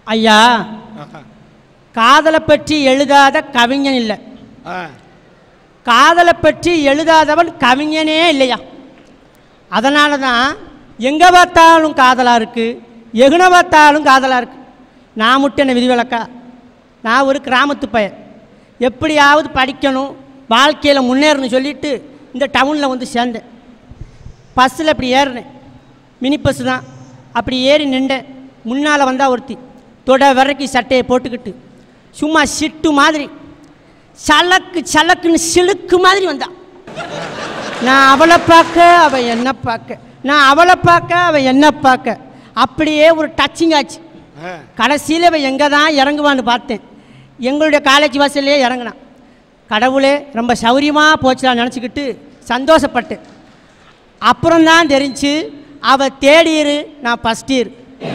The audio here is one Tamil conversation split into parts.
ஐயா ஆஹா. காதலை பற்றி எழுதாத கவிஞன் இல்லை ஆ. காதலை பற்றி எழுதாதவன் கவிஞனே இல்லையா அதனால தான் எங்கே பார்த்தாலும் காதலாக இருக்குது எகுன பார்த்தாலும் காதலாக இருக்குது நான் மட்டும் என்ன விதிவிலக்கா நான் ஒரு கிராமத்து பையன் எப்படியாவது படிக்கணும் வாழ்க்கையில் முன்னேறணும்னு சொல்லிட்டு இந்த டவுனில் வந்து சேர்ந்தேன் பஸ்ஸில் இப்படி ஏறினேன் மினி பஸ் தான் அப்படி ஏறி நின்றேன் முன்னால் வந்தா ஒருத்தி தொட விறக்கி சட்டையை போட்டுக்கிட்டு சும்மா சிட்டு மாதிரி சலக்கு சலக்குன்னு சிலுக்கு மாதிரி வந்தா நான் அவளை பார்க்க அவள் என்ன பார்க்க நான் அவளை பார்க்க அவள் என்ன பார்க்க அப்படியே ஒரு டச்சிங் ஆச்சு ஆ. கடைசியில் இவன் எங்கே தான் இறங்குவான்னு பார்த்தேன் எங்களுடைய காலேஜ் வாசல்லையே இறங்கினான் கடவுளே ரொம்ப சௌரியமாக போச்சுடா நினச்சிக்கிட்டு சந்தோஷப்பட்டேன் அப்புறம் தான் தெரிஞ்சு அவள் தேர்ட் இயரு நான் ஃபஸ்ட் இயர்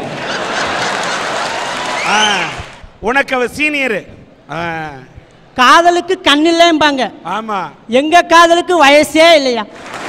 ஆ. உனக்கு அவ சீனியரு ஆ. காதலுக்கு கண்ணில்லேம்பாங்க ஆமா எங்கள் காதலுக்கு வயசே இல்லையா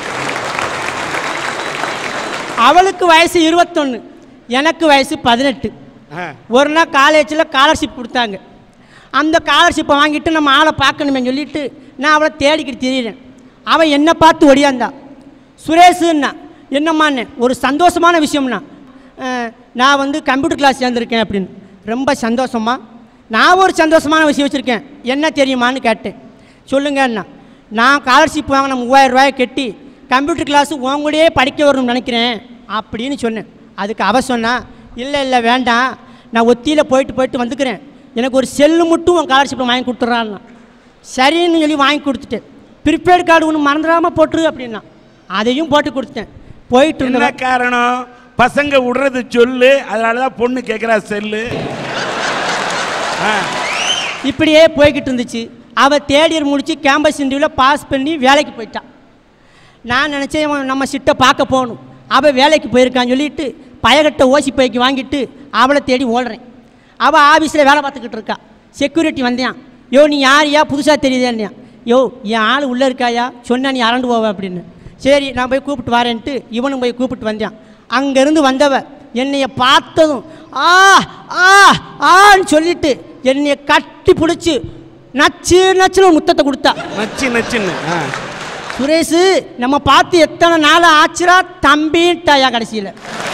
அவளுக்கு வயசு இருபத்தொன்று எனக்கு வயசு பதினெட்டு ஆ. ஒரு நாள் காலேஜில் ஸ்காலர்ஷிப் கொடுத்தாங்க அந்த ஸ்காலர்ஷிப்பை வாங்கிட்டு நம்ம ஆளை பார்க்கணுமே சொல்லிட்டு நான் அவளை தேடிக்கிட்டு திரியிறேன் அவன் என்னை பார்த்து ஒடியாந்தா சுரேஷுன்னா என்னம்மாண்ணே ஒரு சந்தோஷமான விஷயம்னா அஹ், நான் வந்து கம்ப்யூட்டர் கிளாஸ் சேர்ந்துருக்கேன் அப்படின்னு ரொம்ப சந்தோஷமா நான் ஒரு சந்தோஷமான விஷயம் வச்சுருக்கேன் என்ன தெரியுமான்னு கேட்டேன் சொல்லுங்கண்ணா நான் ஸ்காலர்ஷிப் வாங்கின மூவாயிரம் ரூபாயை கட்டி கம்ப்யூட்டர் கிளாஸு உன் கூடயே படிக்க வரணும்னு நினைக்கிறேன் அப்படின்னு சொன்னேன் அதுக்கு அவ சொன்னா இல்லை இல்லை வேண்டாம் நான் ஒத்தியில் போயிட்டு போயிட்டு வந்துக்கிறேன் எனக்கு ஒரு செல்லு மட்டும் உன் ஸ்காலர்ஷிப்பை வாங்கி கொடுத்துட்றான்னா சரின்னு சொல்லி வாங்கி கொடுத்துட்டேன் ப்ரிபேட் கார்டு ஒன்று மறந்துடாமல் போட்டுரு அப்படின்னா அதையும் போட்டு கொடுத்தேன் போயிட்டு என்ன இருந்தேன் காரணம் பசங்க விடுறது சொல்லு அதனாலதான் பொண்ணு கேட்குறா செல்லு ஆ. இப்படியே போய்கிட்டு இருந்துச்சு அவள் தேர்ட் இயர் முடிச்சு கேம்பஸ் இன்டர்வியூவில் பாஸ் பண்ணி வேலைக்கு போயிட்டான் நான் நினச்சேன் இவன் நம்ம சிட்டை பார்க்க போகணும் அவள் வேலைக்கு போயிருக்கான்னு சொல்லிட்டு பயகட்ட ஓசி பைக்கு வாங்கிட்டு அவளை தேடி ஓடுறேன் அவள் ஆஃபீஸில் வேலை பார்த்துக்கிட்டு இருக்கா செக்யூரிட்டி வந்தேன் யோ நீ யாரையா புதுசாக தெரியுதேன்னியா யோ என் ஆள் உள்ளே இருக்காயா சொன்னா நீ அரண்டு போவ அப்படின்னு சரி நான் போய் கூப்பிட்டு வரேன்ட்டு இவனும் போய் கூப்பிட்டு வந்தேன் அங்கேருந்து வந்தவ என்னைய பார்த்ததும் ஆ ஆ ஆன்னு சொல்லிட்டு என்னைய கட்டி பிடிச்சி நச்சு நச்சுன்னு ஒரு முத்தத்தை கொடுத்தா நச்சு நச்சுன்னு ஆ. சுரேஷு நம்ம பார்த்து எத்தனை நாள் ஆச்சுரா தம்பிட்டாயா கடைசியில்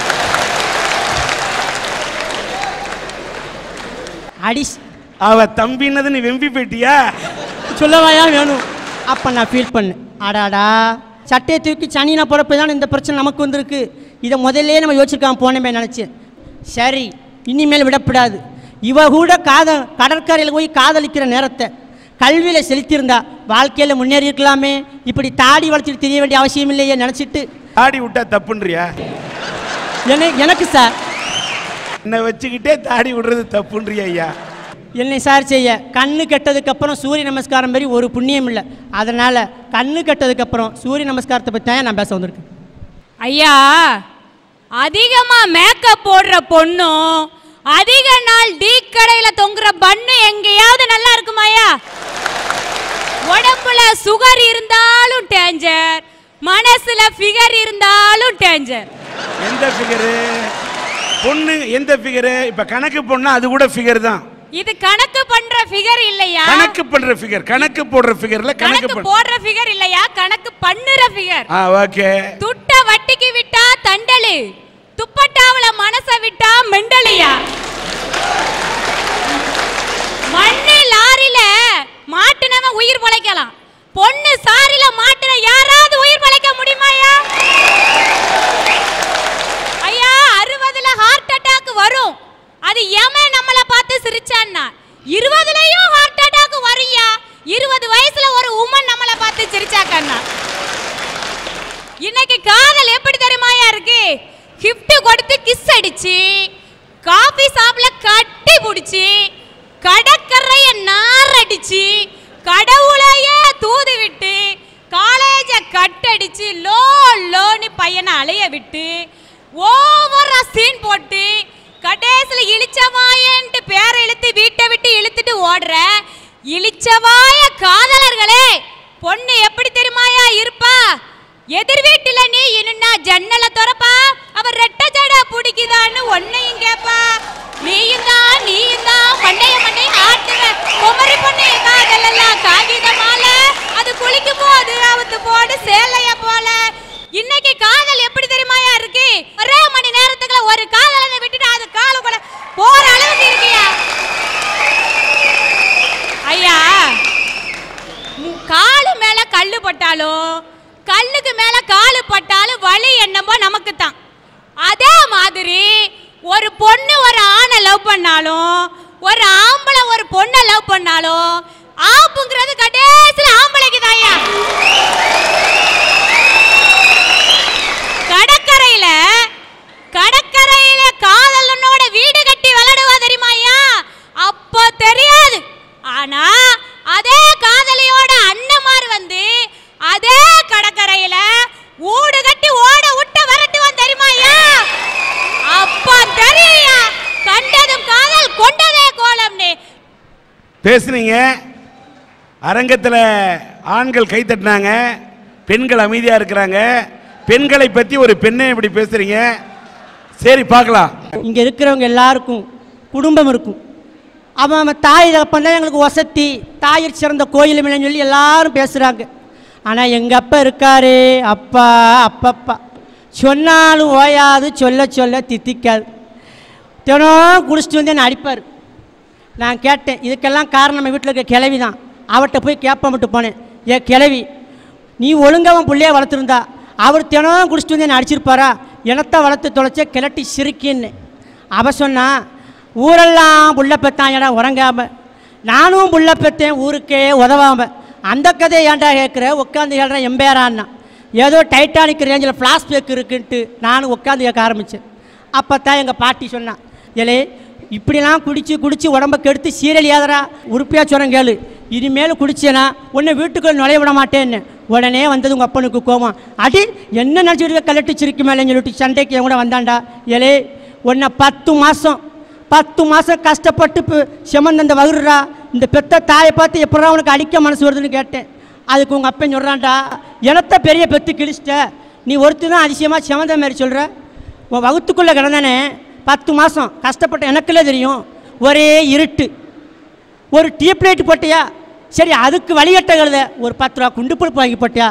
அடிஸ் அவ தம்பின்னது நீ வெம்பி போயிட்டியா சொல்லவாயா வேணும் அப்போ நான் ஃபீல் பண்ணேன் அடாடா சட்டையை தூக்கி சனினா போகிறப்ப தான் இந்த பிரச்சனை நமக்கு வந்திருக்கு இதை முதல்லே நம்ம யோசிச்சிருக்காம போனமே நினச்சேன் சரி இனிமேல் விடப்படாது இவ கூட காத கடற்கரையில் போய் காதலிக்கிற நேரத்தை கல்வியில் செலுத்தியிருந்தா வாழ்க்கையில் முன்னேறி இருக்கலாமே இப்படி தாடி வளர்த்துட்டு தெரிய வேண்டிய அவசியம் இல்லையே நினச்சிட்டு தாடி விட்டா தப்புன்றியா என்னை எனக்கு சார் என்னை வச்சுக்கிட்டே தாடி விடுறது தப்புன்றியா ஐயா என்னை சார் செய்ய கண்ணு கெட்டதுக்கப்புறம் சூரிய நமஸ்காரம் மாதிரி ஒரு புண்ணியம் இல்லை அதனால் கண்ணு கெட்டதுக்கப்புறம் சூரிய நமஸ்காரத்தை பற்றி தான் நான் பேச வந்திருக்கேன் ஐயா அதிகமா மேக்கப் போடுற பொண்ணும் அதிக நாள் டீ கடையில தொங்குற பண்ணு எங்கேயாவது நல்லா இருக்குமாயா உடம்புல சுகர் இருந்தாலும் டேஞ்சர் மனசுல ஃபிகர் இருந்தாலும் டேஞ்சர் எந்த ஃபிகரு பொண்ணு எந்த ஃபிகரு இப்ப கணக்கு பொண்ணா அது கூட ஃபிகர் தான் இது கணக்கு பண்ற ஃபிகர் இல்லையா கணக்கு பண்ற ஃபிகர் கணக்கு போடுற ஃபிகர்ல கணக்கு கணக்கு பண் போடுற ஃபிகர் இல்லையா கணக்கு பண்ணுற ஃபிகர் ஆ ஓகே துட்ட வட்டிக்கு விட்டா தண்டலு துப்பட்டாவுல மனச விட்டா மெண்டலியா மண்ணு லாரில மாட்டுனவன் உயிர் பிழைக்கலாம் பொண்ணு சாரில மாட்டுன யாராவது உயிர் பிழைக்க முடியுமாயா ஐயா அறுபதுல ஹார்ட் அட்டாக் வரும் அது எவன் நம்மள பார்த்து சிரிச்சான்னா இருபதுலயும் ஹார்ட் அட்டாக் வரும்யா இருபது வயசுல ஒரு உமன் நம்மள பார்த்து சிரிச்சாக்கன்னா இன்னைக்கு காதல் எப்படி தெரியுமாயா இருக்கு கிஃப்ட் கொடுத்து கிஸ் அடிச்சு காபி ஷாப்ல கட்டி புடிச்சு கடற்கரைய நாரடிச்சு கடவுளையே தூது விட்டு காலேஜ கட்டடிச்சு லோ லோன்னு பையனை அலைய விட்டு ஓவரா சீன் போட்டு கடைசில இழிச்சவாயன்ட்டு பேரை இழுத்து வீட்டை விட்டு இழுத்துட்டு ஓடுற இழிச்சவாய காதலர்களே பொண்ணு எப்படி தெரியுமாயா இருப்பா எதிர் வீட்டுல நீ இன்னும் ஜன்னல திறப்பா அவர் ரெட்ட ஜடா பிடிக்குதான்னு ஒன்னையும் கேப்பா நீயும் தான் சேலைய போல இன்னைக்கு காதல் எப்படி தெரியுமாயா இருக்கு ஒரே மணி நேரத்துக்குள்ள ஒரு காதலனை விட்டுட்டு அது கால கூட போற அளவுக்கு இருக்கியா ஐயா மு- காலு மேல கல்லு பட்டாலும் கல்லுக்கு மேல காலு பட்டாலும் வலி என்னமோ நமக்கு தான் அதே மாதிரி ஒரு பொண்ணு ஒரு ஆணை லவ் பண்ணாலும் ஒரு ஆம்பளை ஒரு பொண்ணை லவ் பண்ணாலும் ஆப்புங்கிறது கடைசியில் ஆம்பளைக்கு தாயா கடற்கரையில கடற்கரையில காதலனோட வீடு கட்டி விளையாடுவா தெரியுமா ஐயா அப்போ தெரியாது ஆனா அதே காதலியோட அண்ணமார் வந்து அதே கடற்கரையில ஊடு கட்டி ஓட விட்டு விரட்டுவான் தெரியுமா ஐயா அப்போ தெரியா கண்டதும் காதல் கொண்டதே கோலம்னு பேசுனீங்க அரங்கத்தில் ஆண்கள் கை தட்டினாங்க பெண்கள் அமைதியாக இருக்கிறாங்க பெண்களை பற்றி ஒரு பெண்ணை இப்படி பேசுறீங்க சரி பார்க்கலாம் இங்கே இருக்கிறவங்க எல்லாருக்கும் குடும்பம் இருக்கும் அவன் அவன் தாய் தகப்பன் தான் எங்களுக்கு வசதி தாயிற் சிறந்த கோயில் இல்லைன்னு சொல்லி எல்லாரும் பேசுகிறாங்க ஆனால் எங்கள் அப்பா இருக்காரு அப்பா அப்பப்பா சொன்னாலும் ஓயாது சொல்ல சொல்ல தித்திக்காது தினம் குடிச்சிட்டு வந்து என்னை அடிப்பார் நான் கேட்டேன் இதுக்கெல்லாம் காரணம் நம்ம வீட்டில் இருக்க கிளவி தான் அவர்கிட்ட போய் கேட்பமிட்டு போனேன் ஏ கிளவி நீ ஒழுங்கவன் பிள்ளைய வளர்த்துருந்தா அவர் தினம் குடிச்சிட்டு வந்து என்னை அடிச்சிருப்பாரா இனத்தை வளர்த்து தொலைச்ச கிளட்டி சிரிக்கின்னு அவ சொன்னா ஊரெல்லாம் புள்ள பெத்தான் ஏடா உறங்காம நானும் புள்ள பெத்தேன் ஊருக்கே உதவாம அந்த கதையை ஏன்டா கேட்குற உட்காந்து கேள்றேன் எம்பேரான்னா ஏதோ டைட்டானிக் ரேஞ்சில் ஃப்ளாஷ்பேக் இருக்குன்ட்டு நானும் உட்காந்து கேட்க ஆரம்பித்தேன் அப்போ தான் எங்கள் பாட்டி சொன்னான் ஏலே இப்படிலாம் குடிச்சு குடிச்சு உடம்ப கெடுத்து சீரல் ஏதரா உருப்பையாக சொல்கிறேன் கேளு இனிமேல் குடிச்சேனா உன்னை வீட்டுக்குள்ள நுழைய விட மாட்டேன்னு உடனே வந்தது உங்கள் அப்பனுக்கு கோவம் அடி என்ன நினச்சிட்டு கலட்டு சிரிக்கு மேலேன்னு சொல்லிட்டு சண்டைக்கு என் கூட வந்தான்டா ஏலே உன்னை பத்து மாதம் பத்து மாதம் கஷ்டப்பட்டு இப்போ செமந்த அந்த வகுறா இந்த பெத்த தாயை பார்த்து எப்படா உனக்கு அடிக்க மனசு வருதுன்னு கேட்டேன் அதுக்கு உங்கள் அப்பன் சொல்கிறான்டா எனத்த பெரிய பெத்து கிழிச்சிட்ட நீ ஒருத்தி தான் அதிசயமாக செமந்த மாதிரி சொல்கிற உன் வகுத்துக்குள்ளே கிடந்தானே பத்து மாதம் கஷ்டப்பட்ட எனக்குள்ளே தெரியும் ஒரே இருட்டு ஒரு டியூப் லைட் போட்டியா சரி அதுக்கு வழிகட்ட கழுத ஒரு பத்து ரூபா குண்டு பருப்பு வாங்கி போட்டியா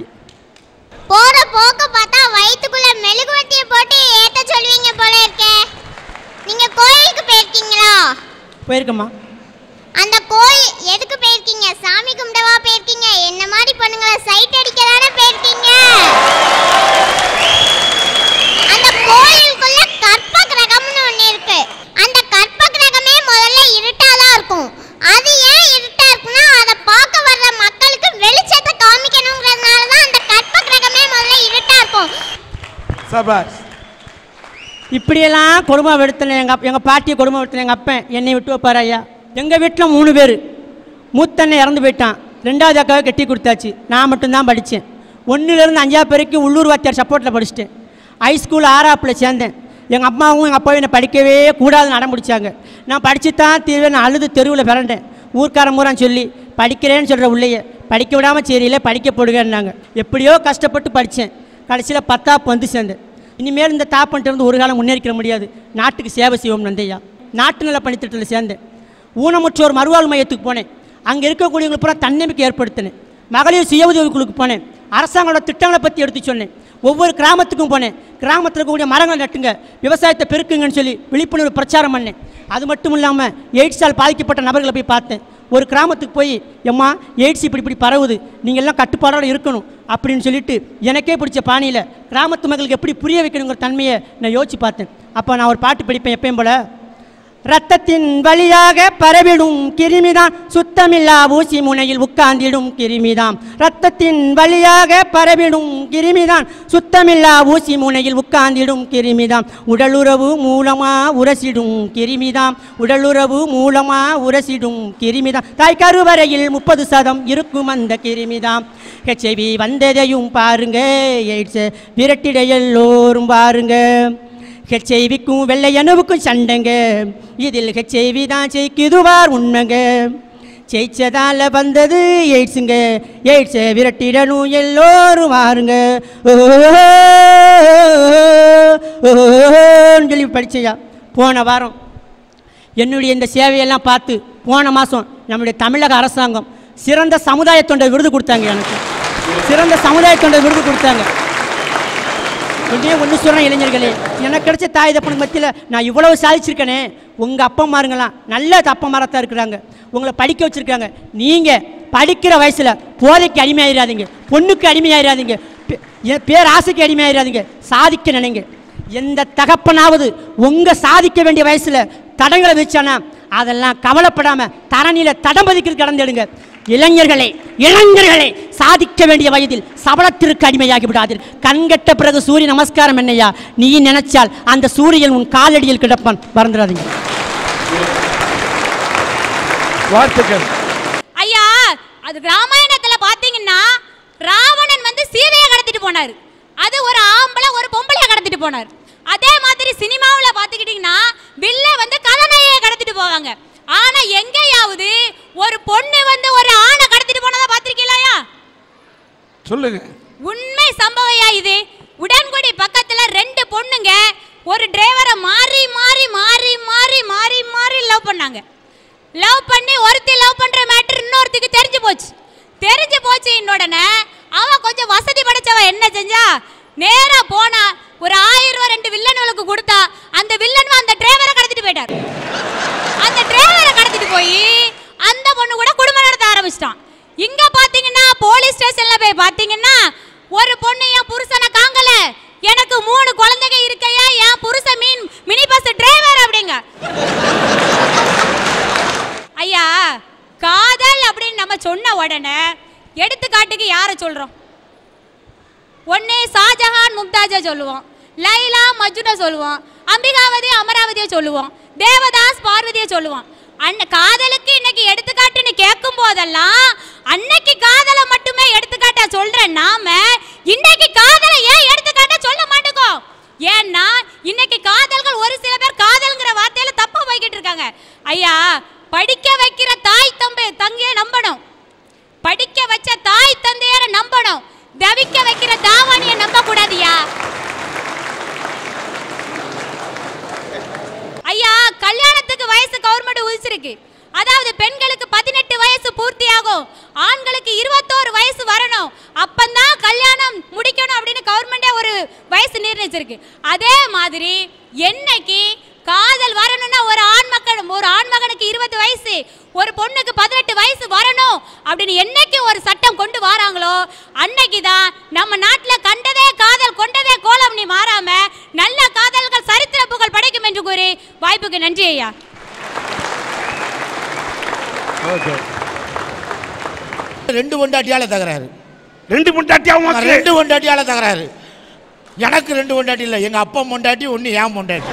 போற போக்க பார்த்தா வயித்துக்குள்ள மெழுகுவர்த்திய போட்டு ஏத்த சொல்வீங்க போல இருக்கே நீங்க கோயிலுக்கு போயிருக்கீங்களா போயிருக்கம்மா அந்த கோயில் எதுக்கு போயிருக்கீங்க சாமி கும்பிடவா போயிருக்கீங்க என்ன மாதிரி பொண்ணுங்களை சைட் அடிக்க தானே போயிருக்கீங்க அந்த கோயிலுக்குள்ள கற்ப கிரகம்னு ஒண்ணு இருக்கு அந்த கற்ப கிரகமே முதல்ல இருட்டா தான் இருக்கும் அது ஏன் இருட்டா இருக்குன்னா அதை பார்க்க வர்ற மக்களுக்கு வெளிச்சத்தை காமிக்கணுங்கிறதுனால தான் அந்த கற்ப கிரகமே முதல்ல இருட்டா இருக்கும் சபாஷ் இப்படியெல்லாம் குடும்பம் எடுத்தேன் எங்கள் எங்கள் பாட்டியை குடும்பம் எடுத்தேன் எங்கள் அப்பன் என்னை விட்டு வைப்பார் ஐயா எங்கள் வீட்டில் மூணு பேர் மூத்தண்ணன் இறந்து போயிட்டான் ரெண்டாவது அக்காவை கட்டி கொடுத்தாச்சு நான் மட்டும்தான் படித்தேன் ஒன்றுலேருந்து அஞ்சாவது வரைக்கும் உள்ளூர் வாத்தியார் சப்போர்ட்டில் படிச்சிட்டேன் ஹைஸ்கூல் ஆறாப்பில் சேர்ந்தேன் எங்கள் அம்மாவும் எங்கள் அப்பாவும் என்னை படிக்கவே கூடாதுன்னு அடம் பிடிச்சாங்க நான் படிச்சு தான் தீர்வே நான் அழுது தெருவில் பிறண்டேன் ஊர்க்காரன் பூரா சொல்லி படிக்கிறேன்னு சொல்கிற உள்ளேயே படிக்க விடாமல் சரியில்லை படிக்க போடுங்கன்னாங்க எப்படியோ கஷ்டப்பட்டு படித்தேன் கடைசியில் பத்தாப்பு வந்து சேர்ந்தேன் இனிமேல் இந்த தாப்பன்ட்டு இருந்து ஒரு காலம் முன்னேறிக்க முடியாது நாட்டுக்கு சேவை செய்வோம் நந்தையா நாட்டு நல பணித்திட்டத்தில் சேர்ந்தேன் ஊனமுற்றோர் மறுவாழ்வு மையத்துக்கு போனேன் அங்கே இருக்கக்கூடியவங்களுக்கு பூரா தன்னம்பிக்கை ஏற்படுத்தினேன் மகளிர் சுய உதவி குழுக்கு போனேன் அரசாங்கங்களோட திட்டங்களை பற்றி எடுத்து சொன்னேன் ஒவ்வொரு கிராமத்துக்கும் போனேன் கிராமத்தில் இருக்கக்கூடிய மரங்களை நட்டுங்க விவசாயத்தை பெருக்குங்கன்னு சொல்லி விழிப்புணர்வு பிரச்சாரம் பண்ணேன் அது மட்டும் இல்லாமல் எய்ட்ஸால் பாதிக்கப்பட்ட நபர்களை போய் பார்த்தேன் ஒரு கிராமத்துக்கு போய் எம்மா எய்ட்ஸ் இப்படி இப்படி பரவுது நீங்கள் எல்லாம் கட்டுப்பாடோடு இருக்கணும் அப்படின்னு சொல்லிட்டு எனக்கே பிடிச்ச பாணியில் கிராமத்து மக்களுக்கு எப்படி புரிய வைக்கணுங்கிற தன்மையை நான் யோசிச்சு பார்த்தேன் அப்போ நான் ஒரு பாட்டு படிப்பேன் எப்பயும் போல ரத்தத்தின் வழியாக பரவிடும் கிருமிதான் சுத்தமில்லா ஊசி முனையில் உட்கார்ந்திடும் கிருமிதாம் ரத்தத்தின் வழியாக பரவிடும் கிருமிதான் சுத்தமில்லா ஊசி முனையில் உட்கார்ந்திடும் கிருமிதாம் உடலுறவு மூலமா உரசிடும் கிருமிதாம் உடலுறவு மூலமா உரசிடும் கிருமிதாம் தாய் கருவறையில் முப்பது சதம் இருக்கும் அந்த கிருமிதாம் ஹெச்ஐவி வந்ததையும் பாருங்க எய்ட்ஸ் விரட்டிட எல்லோரும் பாருங்க ஹெச்ஐவிக்கும் வெள்ளை அணுவுக்கும் சண்டைங்க இதில் ஹெச்ஐவி தான் ஜெயிக்குதுவார் உண்மைங்க ஜெயிச்சதால வந்தது எய்ட்ஸுங்க எய்ட்ஸை விரட்டிடணும் எல்லோரும் வாருங்க ஓன்னு சொல்லி படிச்சையா போன வாரம் என்னுடைய இந்த சேவையெல்லாம் பார்த்து போன மாதம் நம்முடைய தமிழக அரசாங்கம் சிறந்த சமுதாய தொண்டை விருது கொடுத்தாங்க எனக்கு சிறந்த சமுதாய தொண்டர் விருது கொடுத்தாங்க என்னையே ஒன்று சொல்கிறேன் இளைஞர்களே எனக்கு கிடைச்ச தாய் தப்பனுக்கு மத்தியில் நான் இவ்வளவு சாதிச்சிருக்கேனே உங்கள் அப்பா மாருங்களாம் நல்ல அப்பா மாரத்தான் இருக்கிறாங்க உங்களை படிக்க வச்சுருக்காங்க நீங்கள் படிக்கிற வயசில் போதைக்கு அடிமையாயிராதீங்க பொண்ணுக்கு அடிமையாயிராதீங்க பே- என் பேர் ஆசைக்கு அடிமையாயிராதீங்க சாதிக்க நினைங்க எந்த தகப்பனாவது உங்கள் சாதிக்க வேண்டிய வயசில் தடங்களை வச்சானா அதெல்லாம் கவலைப்படாமல் தரணியில் தடம் பதிக்கிறது கடந்துடுங்க இளைஞர்களே இளைஞர்களே சாதிக்க வேண்டிய வயதில் சபலத்திற்கு அடிமையாகி விடாதீர் கண்கட்ட பிறகு சூரிய நமஸ்காரம் என்னையா நீ நினைச்சால் அந்த சூரியன் உன் காலடியில் கிடப்பான் மறந்துடாதீங்க வாழ்த்துக்கள் ஐயா அது ராமாயணத்துல பாத்தீங்கன்னா ராவணன் வந்து சீதையை கடத்திட்டு போனாரு அது ஒரு ஆம்பளை ஒரு பொம்பளைய கடத்திட்டு போனார் அதே மாதிரி சினிமாவுல பாத்துக்கிட்டீங்கன்னா வில்ல வந்து கதாநாயகியை கடத்திட்டு போவாங்க ஆனா எங்கேயாவது ஒரு பொண்ணு வந்து ஒரு ஆணை கடத்திட்டு போனதா பாத்திருக்கீங்களா சொல்லுங்க உண்மை சம்பவையா இது உடன்குடி பக்கத்துல ரெண்டு பொண்ணுங்க ஒரு டிரைவரை மாறி மாறி மாறி மாறி மாறி மாறி லவ் பண்ணாங்க லவ் பண்ணி ஒருத்தி லவ் பண்ற மேட்டர் இன்னொருத்திக்கு தெரிஞ்சு போச்சு தெரிஞ்சு போச்சு உடனே அவ கொஞ்சம் வசதி படைச்சவ என்ன செஞ்சா நேரா போனா ஒரு ஆயிரம் ரூபாய் ரெண்டு வில்லனுகளுக்கு கொடுத்தா அந்த வில்லன் அந்த டிரைவரை கடத்திட்டு போயிட்டார் அந்த டிரைவரை கடத்திட்டு போய் அந்த பொண்ணு கூட குடும்பம் நடத்த ஆரம்பிச்சிட்டான் இங்க பாத்தீங்கன்னா போலீஸ் ஸ்டேஷன்ல போய் பாத்தீங்கன்னா ஒரு பொண்ணு என் புருஷனை காங்கல எனக்கு மூணு குழந்தைங்க இருக்கையா என் புருஷன் மீன் மினி பஸ் டிரைவர் அப்படிங்க ஐயா காதல் அப்படின்னு நம்ம சொன்ன உடனே எடுத்துக்காட்டுக்கு யாரை சொல்றோம் ஒன்னே ஷாஜஹான் மும்தாஜை சொல்லுவோம் லைலா மஜ்னுவை சொல்லுவோம் அம்பிகாவதி அமராவதியை சொல்லுவோம் தேவதாஸ் பார்வதியை சொல்லுவோம் அன்ன காதலுக்கு இன்னைக்கு எடுத்துக்காட்டுன்னு கேட்கும் போதெல்லாம் அன்னைக்கு காதலை மட்டுமே எடுத்துக்காட்டா சொல்ற நாம இன்னைக்கு காதலை ஏன் எடுத்துக்காட்டா சொல்ல மாட்டேங்கோம் ஏன்னா இன்னைக்கு காதல்கள் ஒரு சில பேர் காதல்ங்கிற வார்த்தையில தப்பா போய்கிட்டு இருக்காங்க ஐயா படிக்க வைக்கிற தாய் தம்பி தங்கையை நம்பணும் படிக்க வச்ச தாய் தந்தையரை நம்பணும் தவிக்க வைக்கிற தாவாணிய நம்ப கூடாதியா ஐயா கல்யாணத்துக்கு வயசு கவர்மெண்ட் உதிச்சிருக்கு அதாவது பெண்களுக்கு பதினெட்டு வயசு பூர்த்தியாகும் ஆண்களுக்கு இருபத்தோரு வயசு வரணும் அப்பந்தான் கல்யாணம் முடிக்கணும் அப்படின்னு கவர்மெண்டே ஒரு வயசு நிர்ணயிச்சிருக்கு அதே மாதிரி என்னைக்கு காதல் வரணும்னா ஒரு ஆண் மக்கள் ஒரு ஆண் மகனுக்கு இருபது வயசு ஒரு பொண்ணுக்கு பதினெட்டு வயசு வரணும் அப்படின்னு என்னைக்கு ஒரு சட்டம் கொண்டு வராங்களோ அன்னைக்கு தான் நம்ம நாட்டில் கண்டதே காதல் கொண்டதே கோலம் நீ மாறாம நல்ல காதல்கள் சரித்திர புகழ் படைக்கும் என்று கூறி வாய்ப்புக்கு நன்றி ஐயா ஓகே ரெண்டு பொண்டாட்டியால தகராறு ரெண்டு முண்டாட்டியா நான் உமக்கு ரெண்டு பொண்டாட்டியால தகராறு எனக்கு ரெண்டு பொண்டாட்டி இல்லை எங்க அப்பா பொண்டாட்டி ஒன்று ஏன் பொண்டாட்டி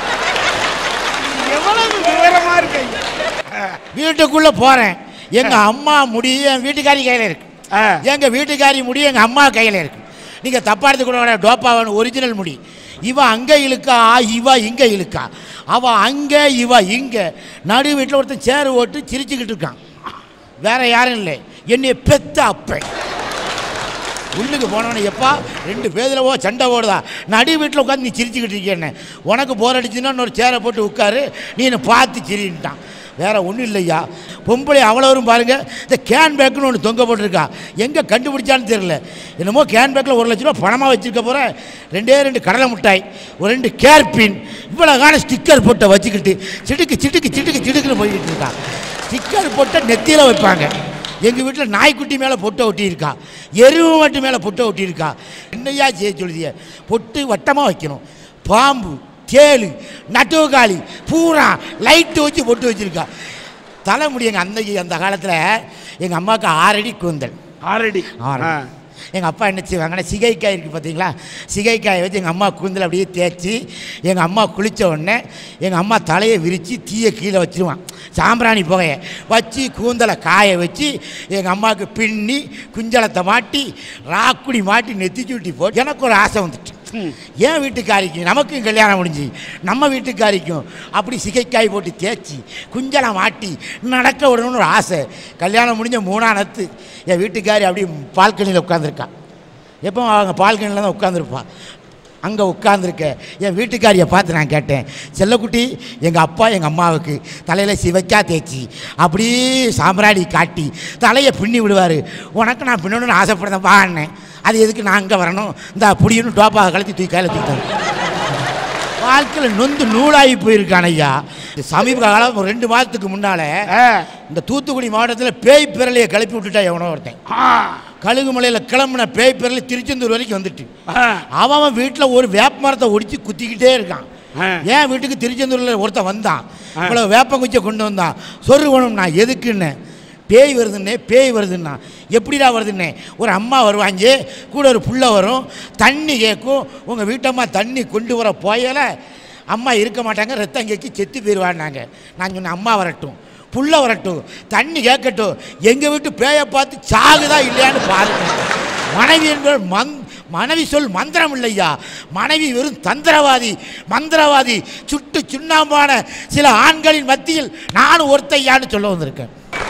எவ்வளவு விவரமா இருக்கு வீட்டுக்குள்ள போறேன் எங்க அம்மா முடி என் வீட்டுக்காரி கையில இருக்கு ஆ. எங்க வீட்டுக்காரி முடி எங்க அம்மா கையில இருக்கு நீங்க தப்பா எடுத்துக்கூட வேணாம் டோப்பாவன் ஒரிஜினல் முடி இவ அங்க இழுக்கா இவ இங்க இழுக்கா அவ அங்க இவ இங்க நடு வீட்டில் ஒருத்தன் சேர் ஓட்டு சிரிச்சுக்கிட்டு இருக்கான் வேற யாரும் இல்லை என்னைய பெத்த அப்பன் உள்ளுக்கு போனவனே எப்பா ரெண்டு பேதில் ஓ சண்டை ஓடுதா நடு வீட்டில் உட்காந்து நீ சிரிச்சுக்கிட்டு இருக்கேன்னு உனக்கு போர் அடிச்சுன்னா இன்னொரு சேரை போட்டு உட்காரு நீ பார்த்து சிரின்ட்டான் வேற ஒன்றும் இல்லையா பொம்பளை அவ்வளோரும் பாருங்க இந்த கேன் பேக்குன்னு ஒன்று தொங்க போட்டிருக்கா எங்கே கண்டுபிடிச்சான்னு தெரியல என்னமோ கேன் பேக்கில் ஒரு லட்ச ரூபா பணமாக வச்சுருக்க போகிற ரெண்டே ரெண்டு கடலை மிட்டாய் ஒரு ரெண்டு கேர்பின் இவ்வளோ காண ஸ்டிக்கர் போட்ட வச்சுக்கிட்டு சிட்டுக்கு சிட்டுக்கு சிட்டுக்கு சிட்டுக்குன்னு போய்கிட்டு இருக்கா ஸ்டிக்கர் போட்ட நெத்தியில் வைப்பாங்க எங்கள் வீட்டில் நாய்க்குட்டி மேலே பொட்டை ஒட்டியிருக்கா எருவு மட்டு மேலே பொட்டை ஒட்டியிருக்கா என்னையா செய்ய சொல்லுதிய பொட்டு வட்டமாக வைக்கணும் பாம்பு தேளு நட்டுவக்காளி பூரா லைட்டு வச்சு பொட்டு வச்சிருக்கா தலைமுடி எங்கள் அன்னைக்கு அந்த காலத்தில் எங்கள் அம்மாவுக்கு ஆறடி கூந்தல் ஆல்ரெடி ஆறு எங்கள் அப்பா என்ன செய்வாங்கன்னா சிகைக்காய் இருக்குது பார்த்தீங்களா சிகைக்காயை வச்சு எங்கள் அம்மா கூந்தல் அப்படியே தேய்ச்சி எங்கள் அம்மா குளித்த உடனே எங்கள் அம்மா தலையை விரித்து தீயை கீழே வச்சிருவான் சாம்பிராணி புகையை வச்சு கூந்தலை காய வச்சு எங்கள் அம்மாவுக்கு பின்னி குஞ்சலத்தை மாட்டி ராக்குடி மாட்டி நெத்தி சுட்டி போட்டு எனக்கு ஒரு ஆசை வந்துட்டு என் வீட்டுக்காரிக்கும் நமக்கும் கல்யாணம் முடிஞ்சு நம்ம வீட்டுக்காரிக்கும் அப்படி சிகைக்காய் போட்டு தேய்ச்சி குஞ்சலை மாட்டி நடக்க விடணும்னு ஒரு ஆசை கல்யாணம் முடிஞ்ச மூணா நத்து என் வீட்டுக்காரி அப்படி பால்கனியில் உட்காந்துருக்கா எப்போ அவங்க பால்கனியில் தான் உட்காந்துருப்பா அங்கே உட்காந்துருக்க என் வீட்டுக்காரியை பார்த்து நான் கேட்டேன் செல்லக்குட்டி எங்கள் அப்பா எங்கள் அம்மாவுக்கு தலையில் சிவக்கா தேய்ச்சி அப்படியே சாம்பிராணி காட்டி தலையை பின்னி விடுவார் உனக்கு நான் பின்னணும்னு ஆசைப்படுறேன் வான்னேன் அது எதுக்கு நான் அங்கே வரணும் இந்த புடின்னு டோப்பா கழுத்தி தூக்கி கையில் தூக்கிட்டாங்க வாழ்க்கையில் நொந்து நூலாகி போயிருக்கான் ஐயா இந்த சமீப காலம் ஒரு ரெண்டு மாதத்துக்கு முன்னால ஆ. இந்த தூத்துக்குடி மாவட்டத்தில் பேய் பிறலையை கிளப்பி விட்டுட்டா எவனோ ஒருத்தன் ஆ. கழுகுமலையில் கிளம்புன பேய் பிறலை திருச்செந்தூர் வரைக்கும் வந்துட்டு ஆ. அவன் அவன் வீட்டில் ஒரு வேப்ப மரத்தை ஒடிச்சு குத்திக்கிட்டே இருக்கான் ஆ. ஏன் வீட்டுக்கு திருச்செந்தூரில் ஒருத்தன் வந்தான் இவ்வளோ வேப்பங்குச்சியை கொண்டு வந்தான் சொரு வேணும்னா எதுக்குன்னு பேய் வருதுன்னே பேய் வருதுன்னா எப்படிடா வருதுன்னே ஒரு அம்மா வருவாங்க கூட ஒரு புள்ள வரும் தண்ணி கேட்கும் உங்கள் வீட்டம்மா தண்ணி கொண்டு வர போயல அம்மா இருக்க மாட்டாங்க ரத்தம் கேட்கி செத்து போயிடுவான்னாங்க நான் சொன்னேன் அம்மா வரட்டும் புள்ள வரட்டும் தண்ணி கேட்கட்டும் எங்கள் வீட்டு பேயை பார்த்து சாகுதா இல்லையான்னு பாருங்க மனைவி என்பவர் மந் மனைவி சொல் மந்திரம் இல்லையா மனைவி வெறும் தந்திரவாதி மந்திரவாதி சுட்டு சுண்ணாம்பான சில ஆண்களின் மத்தியில் நானும் ஒருத்தையான்னு சொல்ல வந்திருக்கேன்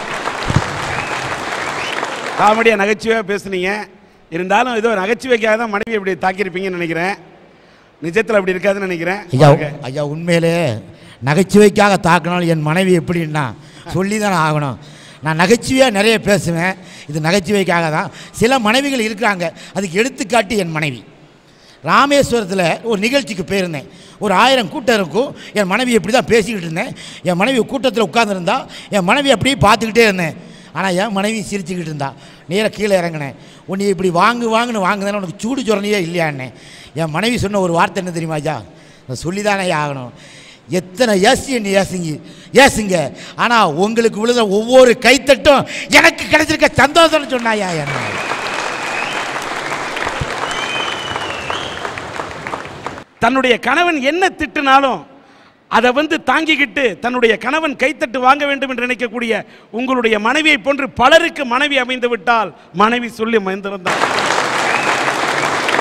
காமெடியாக நகைச்சுவையாக பேசுனீங்க இருந்தாலும் ஏதோ நகைச்சுவைக்காக தான் மனைவி இப்படி தாக்கியிருப்பீங்கன்னு நினைக்கிறேன் நிஜத்தில் அப்படி இருக்காதுன்னு நினைக்கிறேன் ஐயா பாருங்க. ஐயா உண்மையிலே நகைச்சுவைக்காக தாக்கினாலும் என் மனைவி எப்படின்னா சொல்லி தானே ஆகணும் நான் நகைச்சுவையாக நிறைய பேசுவேன் இது நகைச்சுவைக்காக தான் சில மனைவிகள் இருக்கிறாங்க அதுக்கு எடுத்துக்காட்டு என் மனைவி ராமேஸ்வரத்தில் ஒரு நிகழ்ச்சிக்கு போயிருந்தேன் ஒரு ஆயிரம் கூட்டம் இருக்கும் என் மனைவி இப்படி தான் பேசிக்கிட்டு இருந்தேன் என் மனைவி கூட்டத்தில் உட்காந்துருந்தா என் மனைவி அப்படியே பார்த்துக்கிட்டே இருந்தேன் ஆனால் என் மனைவி சிரிச்சுக்கிட்டு இருந்தா நேராக கீழே இறங்கினேன் உன்னை இப்படி வாங்கு வாங்குன்னு வாங்குதானே உனக்கு சூடு சொரணையே இல்லையான்னே என் மனைவி சொன்ன ஒரு வார்த்தை என்ன தெரியுமா ஐயா நான் சொல்லிதானே ஆகணும் எத்தனை ஏசி என்ன ஏசுங்க ஏசுங்க ஆனால் உங்களுக்கு விழுந்த ஒவ்வொரு கைத்தட்டும் எனக்கு கிடைச்சிருக்க சந்தோஷம்னு சொன்னாயா என்ன தன்னுடைய கணவன் என்ன திட்டுனாலும் அதை வந்து தாங்கிக்கிட்டு தன்னுடைய கணவன் கைத்தட்டு வாங்க வேண்டும் என்று நினைக்கக்கூடிய உங்களுடைய மனைவியை போன்று பலருக்கு மனைவி அமைந்து விட்டால் மனைவி சொல்லி மந்திருந்தார்